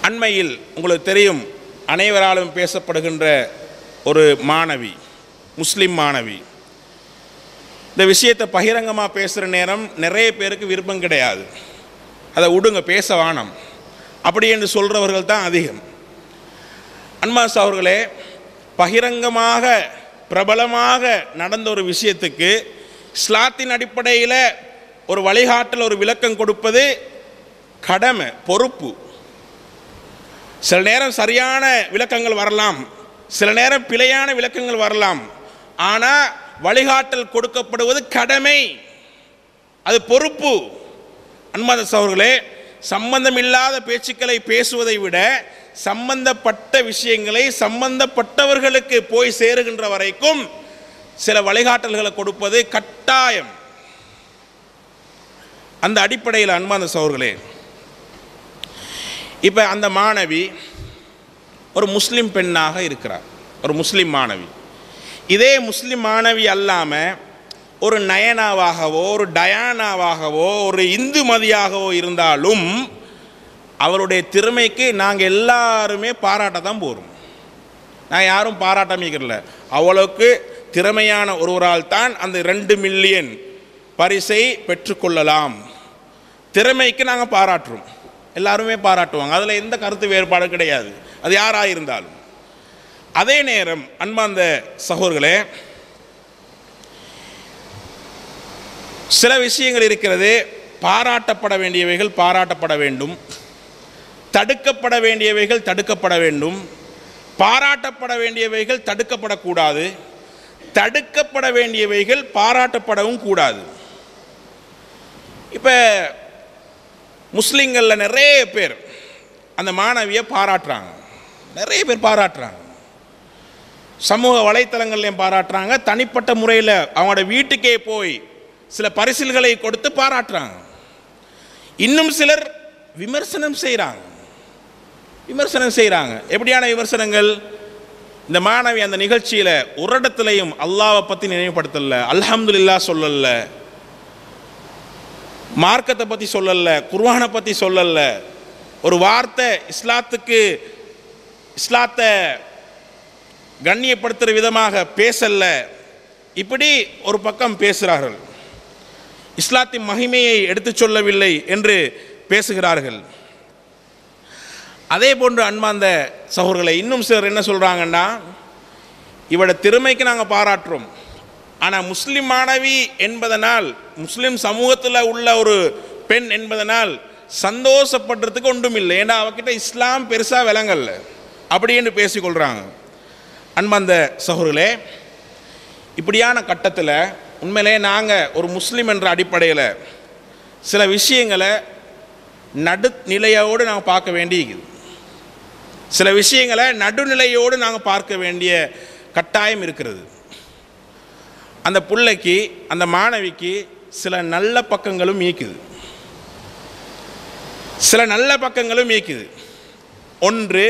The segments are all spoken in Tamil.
அண்மையில் உங்களுக்கு தெரியும் அனைவராலும் பேசப்படுகின்ற ஒரு மாணவி முஸ்லிம் மாணவி இந்த விஷயத்தை பகிரங்கமாக பேசுகிற நேரம் நிறைய பேருக்கு விருப்பம் கிடையாது அதை விடுங்க பேச வானம் அப்படி என்று சொல்கிறவர்கள் தான் அதிகம் அன்மாஸ் அவர்களே பகிரங்கமாக பிரபலமாக நடந்த ஒரு விஷயத்துக்கு இஸ்லாத்தின் அடிப்படையில் ஒரு வழிகாட்டல் ஒரு விளக்கம் கொடுப்பது கடமை பொறுப்பு சில நேரம் சரியான விளக்கங்கள் வரலாம் சில நேரம் பிழையான விளக்கங்கள் வரலாம் ஆனால் வழிகாட்டல் கொடுக்கப்படுவது கடமை அது பொறுப்பு அன்மத சகோதரர்களே சம்பந்தமில்லாத பேச்சுக்களை பேசுவதை விட சம்பந்தப்பட்ட விஷயங்களை சம்பந்தப்பட்டவர்களுக்கு போய் சேருகின்ற வரைக்கும் சில வழிகாட்டல்களை கொடுப்பது கட்டாயம் அந்த அடிப்படையில் அன்பான சகோதரர்களே இப்போ அந்த மாணவி ஒரு முஸ்லிம் பெண்ணாக இருக்கிறார் ஒரு முஸ்லிம் மாணவி இதே முஸ்லிம் மாணவி அல்லாமல் ஒரு நயனாவாகவோ ஒரு டயானாவாகவோ ஒரு இந்து மதியாகவோ இருந்தாலும் அவருடைய திறமைக்கு நாங்கள் எல்லாருமே பாராட்ட தான் போகிறோம் நான் யாரும் பாராட்டமிக்கிறல அவ்வளவுக்கு திறமையான ஒருவரால் தான் அந்த ரெண்டு மில்லியன் பரிசை பெற்றுக்கொள்ளலாம் திறமைக்கு நாங்கள் பாராட்டுறோம் எல்லாருமே பாராட்டுவாங்க அதில் எந்த கருத்து வேறுபாடு கிடையாது அது யாராக இருந்தாலும் அதே நேரம் அன்பார்ந்த சகோதரர்களே சில விஷயங்கள் இருக்கிறது பாராட்டப்பட வேண்டியவைகள் பாராட்டப்பட வேண்டும் தடுக்கப்பட வேண்டியவைகள் தடுக்கப்பட வேண்டும் பாராட்டப்பட வேண்டியவைகள் தடுக்கப்படக்கூடாது தடுக்கப்பட வேண்டியவைகள் பாராட்டப்படவும் கூடாது இப்போ முஸ்லீம்களில் நிறைய பேர் அந்த மாணவியை பாராட்டுறாங்க நிறைய பேர் பாராட்டுறாங்க சமூக வலைத்தளங்கள்லையும் பாராட்டுறாங்க தனிப்பட்ட முறையில் அவங்களோட வீட்டுக்கே போய் சில பரிசில்களை கொடுத்து பாராட்டுறாங்க இன்னும் சிலர் விமர்சனம் செய்கிறாங்க விமர்சனம் செய்கிறாங்க எப்படியான விமர்சனங்கள் இந்த மாணவி அந்த நிகழ்ச்சியில் ஒரு இடத்துலையும் அல்லாவை பற்றி நினைவுபடுத்தல அல்ஹம்துலில்லா சொல்லல மார்க்கத்தை பற்றி சொல்லல குர்ஆனை பற்றி சொல்லல ஒரு வார்த்தை இஸ்லாத்துக்கு இஸ்லாத்தை கண்ணியப்படுத்துகிற விதமாக பேசல இப்படி ஒரு பக்கம் பேசுகிறார்கள் இஸ்லாத்தின் மகிமையை எடுத்துச் சொல்லவில்லை என்று பேசுகிறார்கள் அதே போன்று அன்பார்ந்த சகோதரர்களை இன்னும் சிலர் என்ன சொல்கிறாங்கன்னா இவட திறமைக்கு நாங்கள் பாராட்டுறோம் ஆனால் முஸ்லிம் மாணவி என்பதனால் முஸ்லிம் சமூகத்தில் உள்ள ஒரு பெண் என்பதனால் சந்தோஷப்படுறதுக்கு ஒன்றும் இல்லை ஏன்னா அவகிட்ட இஸ்லாம் பெருசாக விளங்கல்ல அப்படின்னு பேசிக்கொள்கிறாங்க அன்பார்ந்த சகோதரர்களே இப்படியான கட்டத்தில் உண்மையிலே நாங்கள் ஒரு முஸ்லீம் என்ற அடிப்படையில் சில விஷயங்களை நடுநிலையோடு நாங்கள் பார்க்க வேண்டியிருக்குது சில விஷயங்களை நடுநிலையோடு நாங்கள் பார்க்க வேண்டிய கட்டாயம் இருக்கிறது அந்த பிள்ளைக்கு அந்த மாணவிக்கு சில நல்ல பக்கங்களும் ஈக்குது சில நல்ல பக்கங்களும் ஈக்குது ஒன்று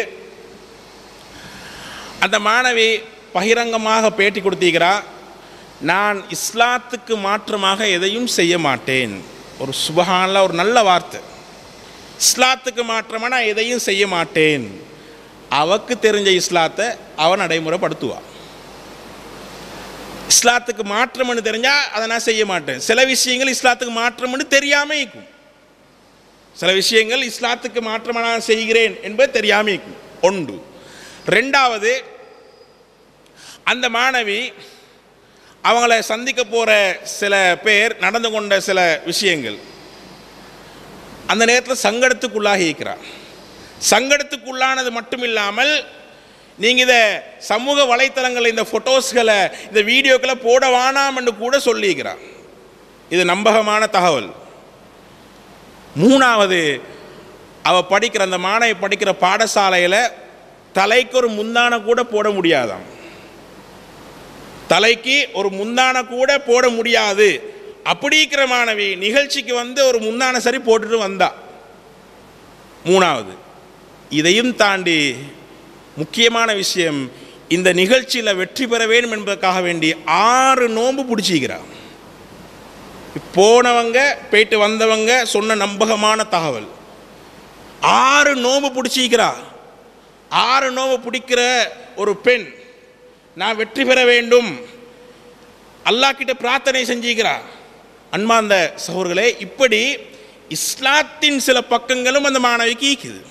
அந்த மாணவி பகிரங்கமாக பேட்டி கொடுத்தீங்கிறா நான் இஸ்லாத்துக்கு மாற்றமாக எதையும் செய்ய மாட்டேன் ஒரு சுபஹானில் ஒரு நல்ல வார்த்தை இஸ்லாத்துக்கு மாற்றமாக நான் எதையும் செய்ய மாட்டேன் அவக்கு தெரிஞ்ச இஸ்லாத்தை அவன் நடைமுறைப்படுத்துவான் இஸ்லாத்துக்கு மாற்றம்னு தெரிஞ்சால் அதை நான் செய்ய மாட்டேன் சில விஷயங்கள் இஸ்லாத்துக்கு மாற்றம்னு தெரியாமல் இருக்கும் சில விஷயங்கள் இஸ்லாத்துக்கு மாற்றமாக நான் செய்கிறேன் என்பது தெரியாமல் இருக்கும் ஒன்று ரெண்டாவது அந்த மாணவி அவங்கள சந்திக்க போகிற சில பேர் நடந்து கொண்ட சில விஷயங்கள் அந்த நேரத்தில் சங்கடத்துக்குள்ளாகி இருக்கிறார் சங்கடத்துக்குள்ளானது மட்டும் இல்லாமல் நீங்கள் இதை சமூக வலைத்தளங்களில் இந்த ஃபோட்டோஸ்களை இந்த வீடியோக்களை போட வேணாம் என்று கூட சொல்லியிருக்கிறார் இது நம்பகமான தகவல் மூணாவது அவ படிக்கிற அந்த மாணவி படிக்கிற பாடசாலையில் தலைக்கு ஒரு முந்தான கூட போட முடியாதாம் தலைக்கு ஒரு முந்தான கூட போட முடியாது அப்படிங்கிற மாணவி நிகழ்ச்சிக்கு வந்து ஒரு முந்தான சரி போட்டுட்டு வந்தா மூணாவது இதையும் தாண்டி முக்கியமான விஷயம் இந்த நிகழ்ச்சியில் வெற்றி பெற வேண்டும் என்பதற்காக வேண்டி ஆறு நோன்பு பிடிச்சிக்கிறார் போனவங்க போயிட்டு வந்தவங்க சொன்ன நம்பகமான தகவல் ஆறு நோம்பு பிடிச்சிக்கிறா ஆறு நோம்பு பிடிக்கிற ஒரு பெண் நான் வெற்றி பெற வேண்டும் அல்லாஹ் கிட்ட பிரார்த்தனை செஞ்சுக்கிறா அன்பார்ந்த சகோதரர்களே இப்படி இஸ்லாத்தின் சில பக்கங்களும் அந்த மாணவிக்கு ஈக்குது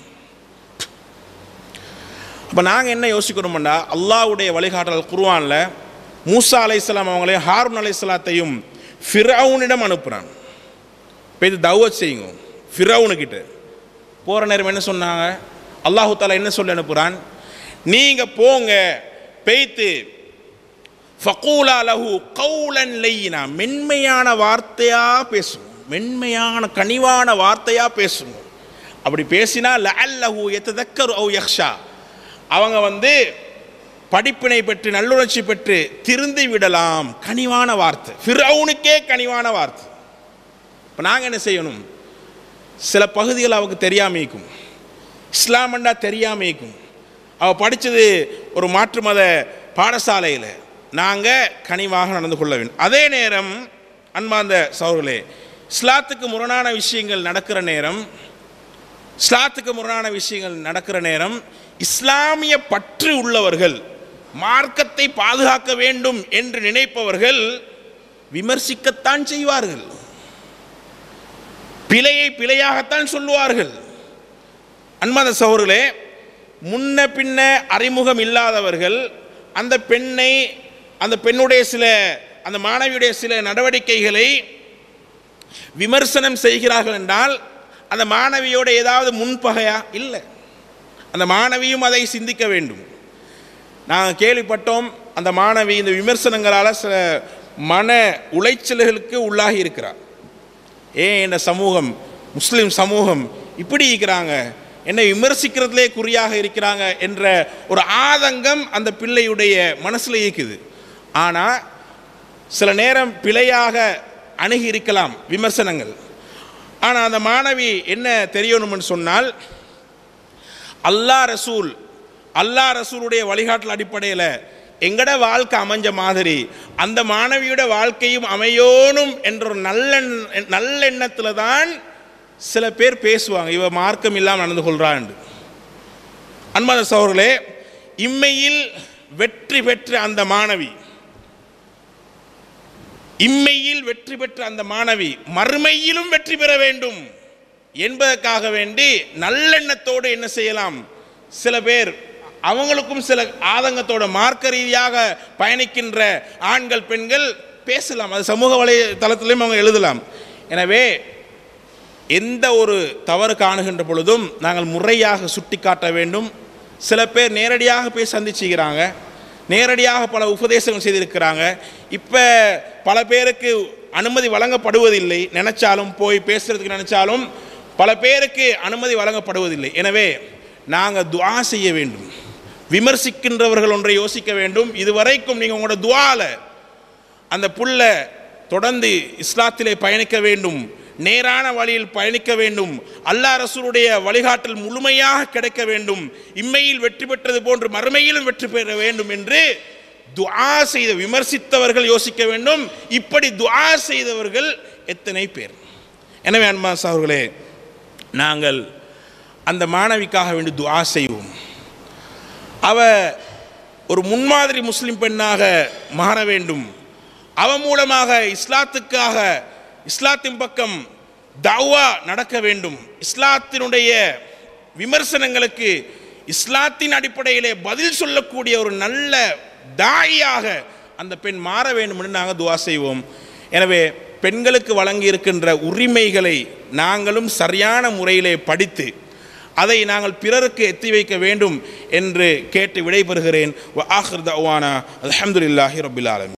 அப்போ நாங்கள் என்ன யோசிக்கிறோம்டா அல்லாஹ்வுடைய வழிகாட்டல் குர்ஆன்ல மூசா அலைஹிஸ்ஸலாம் அவங்களையும் ஹாரூன் அலைஹிஸ்ஸலாத்தையும் ஃபிரௌனிடம் அனுப்புகிறான் இப்போ இது தௌவத் செய்யுங்க ஃபிரௌனுக்கிட்ட போகிற நேரம் என்ன சொன்னாங்க அல்லாஹு தாலா என்ன சொல்லி அனுப்புகிறான் நீங்கள் போங்க பெய்த்து ஃபகூலா லஹு கௌலன் லையினா மென்மையான வார்த்தையாக பேசுங்க மென்மையான கனிவான வார்த்தையாக பேசுங்க அப்படி பேசினா லஅல்லஹு எத்ததக்கரு அவு யக்ஷா அவங்க வந்து படிப்பினை பெற்று நல்லுணர்ச்சி பெற்று திருந்தி விடலாம் கனிவான வார்த்தை ஃபிரௌனுக்கே கனிவான வார்த்தை இப்போ நாங்கள் என்ன செய்யணும் சில பகுதிகள் அவருக்கு தெரியாமைக்கும் இஸ்லாமண்டா தெரியாமைக்கும் அவள் படித்தது ஒரு மாற்று மத பாடசாலையில் நாங்கள் கனிவாக நடந்து கொள்ள வேண்டும் அதே நேரம் அன்பார்ந்த சௌர்களே இஸ்லாத்துக்கு முரணான விஷயங்கள் நடக்கிற நேரம் இஸ்லாத்துக்கு முரணான விஷயங்கள் நடக்கிற நேரம் இஸ்லாமிய பற்று உள்ளவர்கள் மார்க்கத்தை பாதுகாக்க வேண்டும் என்று நினைப்பவர்கள் விமர்சிக்கத்தான் செய்வார்கள் பிழையை பிழையாகத்தான் சொல்லுவார்கள் அன்பாத சகோதரர்களே முன்ன பின்ன அறிமுகம் இல்லாதவர்கள் அந்த பெண்ணை அந்த பெண்ணுடைய சில அந்த மாணவியுடைய சில நடவடிக்கைகளை விமர்சனம் செய்கிறார்கள் என்றால் அந்த மாணவியோட ஏதாவது முன்பகையா இல்லை அந்த மாணவியும் அதை சிந்திக்க வேண்டும் நாங்கள் கேள்விப்பட்டோம் அந்த மாணவி இந்த விமர்சனங்களால் சில மன உளைச்சல்களுக்கு உள்ளாகி இருக்கிறார் ஏன் இந்த சமூகம் முஸ்லிம் சமூகம் இப்படி இருக்கிறாங்க என்னை விமர்சிக்கிறதுலே குறியாக இருக்கிறாங்க என்ற ஒரு ஆதங்கம் அந்த பிள்ளையுடைய மனசில் இருக்குது ஆனால் சில நேரம் பிழையாக அணுகி இருக்கலாம் விமர்சனங்கள் ஆனால் அந்த மாணவி என்ன தெரியணும்னு சொன்னால் அல்லாஹ் ரசூல் அல்லாஹ் ரசூலுடைய வழிகாட்டல் அடிப்படையில் எங்கட வாழ்க்கை அமைஞ்ச மாதிரி அந்த மாணவியோட வாழ்க்கையும் அமையோனும் என்ற ஒரு நல்ல நல்லெண்ணத்தில் தான் சில பேர் பேசுவாங்க இவ மார்க்கம் இல்லாமல் நடந்து கொள்றான் அன்பான சகோதரர்களே இம்மையில் வெற்றி பெற்ற அந்த மாணவி இம்மையில் வெற்றி பெற்ற அந்த மாணவி மறுமையிலும் வெற்றி பெற வேண்டும் என்பதற்காக வேண்டி நல்லெண்ணத்தோடு என்ன செய்யலாம் சில பேர் அவங்களுக்கும் சில ஆதங்கத்தோட மார்க்க ரீதியாக பயணிக்கின்ற ஆண்கள் பெண்கள் பேசலாம் அது சமூக வலைதளத்திலையும் அவங்க எழுதலாம் எனவே எந்த ஒரு தவறு காணுகின்ற பொழுதும் நாங்கள் முறையாக சுட்டி காட்ட வேண்டும் சில பேர் நேரடியாக போய் சந்திச்சுக்கிறாங்க நேரடியாக பல உபதேசங்கள் செய்திருக்கிறாங்க இப்போ பல பேருக்கு அனுமதி வழங்கப்படுவதில்லை நினைச்சாலும் போய் பேசுறதுக்கு நினைச்சாலும் பல பேருக்கு அனுமதி வழங்கப்படுவதில்லை எனவே நாங்கள் துஆ செய்ய வேண்டும் விமர்சிக்கின்றவர்கள் ஒன்றை யோசிக்க வேண்டும் இதுவரைக்கும் நீங்கள் உங்களோட துவால அந்த புள்ள தொடர்ந்து இஸ்லாத்திலே பயணிக்க வேண்டும் நேரான வழியில் பயணிக்க வேண்டும் அல்லாஹ் ரசூலுடைய வழிகாட்டல் முழுமையாக கிடைக்க வேண்டும் இம்மையில் வெற்றி பெற்றது போன்று மறுமையிலும் வெற்றி பெற வேண்டும் என்று துஆ செய்த விமர்சித்தவர்கள் யோசிக்க வேண்டும் இப்படி துஆ செய்தவர்கள் எத்தனை பேர் எனவே அன்பாஸ் அவர்களே நாங்கள் அந்த மாணவிக்காக வேண்டி துஆ செய்வோம் அவ ஒரு முன்மாதிரி முஸ்லிம் பெண்ணாக மாற வேண்டும் அவ மூலமாக இஸ்லாத்துக்காக இஸ்லாத்தின் பக்கம் தௌவா நடக்க வேண்டும் இஸ்லாத்தினுடைய விமர்சனங்களுக்கு இஸ்லாத்தின் அடிப்படையிலே பதில் சொல்லக்கூடிய ஒரு நல்ல தாயாக அந்த பெண் மாற வேண்டும் என்று நாங்கள் துவா செய்வோம் எனவே பெண்களுக்கு வழங்கி இருக்கின்ற உரிமைகளை நாங்களும் சரியான முறையிலே படித்து அதை நாங்கள் பிறருக்கு எத்தி வைக்க வேண்டும் என்று கேட்டு விடைபெறுகிறேன் ஆஹிர் தவானா அலமதுல்லாஹி ரபில் ஆலமி